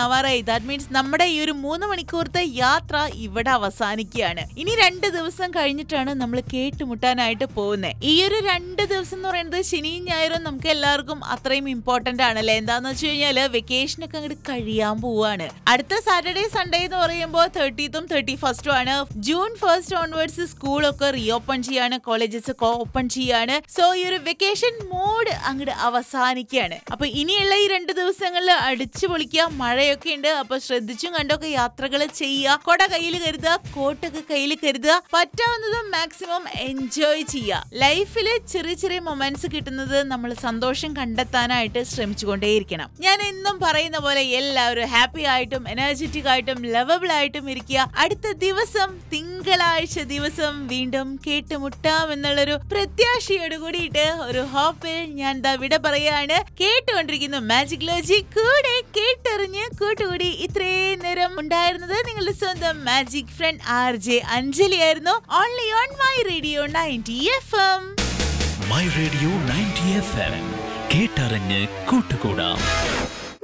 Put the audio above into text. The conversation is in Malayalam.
ആവാറായി ദാറ്റ് മീൻസ് നമ്മുടെ ഈ ഒരു മൂന്ന് മണിക്കൂറത്തെ യാത്ര ഇവിടെ അവസാനിക്കുകയാണ് ഇനി രണ്ട് ദിവസം കഴിഞ്ഞിട്ടാണ് നമ്മൾ കേട്ടുമുട്ടാനായിട്ട് പോകുന്നത് ഈ ഒരു രണ്ട് ദിവസം എന്ന് പറയുന്നത് ശനിയും ഞായറും നമുക്ക് എല്ലാവർക്കും അത്രയും ഇമ്പോർട്ടന്റ് ആണല്ലേ എന്താന്ന് വെച്ച് കഴിഞ്ഞാല് വെക്കേഷൻ ഒക്കെ അങ്ങോട്ട് കഴിയാൻ പോവാണ് അടുത്ത സാറ്റർഡേ സൺഡേ എന്ന് പറയുമ്പോൾ തേർട്ടീത്തും തേർട്ടി ഫസ്റ്റും ആണ് ജൂൺ ഫസ്റ്റ് ഓൺവേർഡ്സ് സ്കൂളൊക്കെ റീ ഓപ്പൺ ചെയ്യാണ് കോളേജസ് ഒക്കെ ഓപ്പൺ ചെയ്യാണ് സോ ഈ ഒരു വെക്കേഷൻ മൂഡ് അങ്ങോട്ട് അവസാനിക്കുകയാണ് അപ്പൊ ഇനിയുള്ള ഈ രണ്ട് ദിവസങ്ങളിൽ അടിച്ചു പൊളിക്കുക മഴയൊക്കെ ഉണ്ട് അപ്പൊ ശ്രദ്ധിച്ചും കണ്ടൊക്കെ യാത്രകൾ ചെയ്യുക കൊട കയ്യിൽ കരുതുക കോട്ടൊക്കെ കയ്യിൽ കരുതുക പറ്റാവുന്നതും മാക്സിമം എൻജോയ് ചെയ്യുക ലൈഫിൽ ചെറിയ ചെറിയ മൊമെന്റ്സ് കിട്ടുന്നത് നമ്മൾ സന്തോഷം കണ്ടെത്താനായിട്ട് ശ്രമിച്ചുകൊണ്ടേയിരിക്കണം ഞാൻ എന്നും പറയുന്ന പോലെ എല്ലാവരും ഹാപ്പി ആയിട്ടും എനർജറ്റിക് ആയിട്ടും ലവബിൾ ആയിട്ടും ഇരിക്കുക അടുത്ത ദിവസം തിങ്കളാഴ്ച ദിവസം വീണ്ടും കേട്ടുമുട്ടാം എന്നുള്ളൊരു പ്രത്യാശയോട് കൂടിയിട്ട് ഒരു ഹോപ്പിൽ ഞാൻ ദാ വിട പറയാണ് കേട്ടുകൊണ്ടിരിക്കുന്നു മാജിക് ലോജി കൂടെ കേട്ടറിഞ്ഞ് കൂട്ടുകൂടി ഇത്രയും നേരം ഉണ്ടായിരുന്നത് നിങ്ങളുടെ സ്വന്തം magic friend R J Anjali ആയിരുന്നു only on my radio ninety F M my radio ninety F M കേട്ടറിഞ്ഞ് കൂട്ടുകൂടാം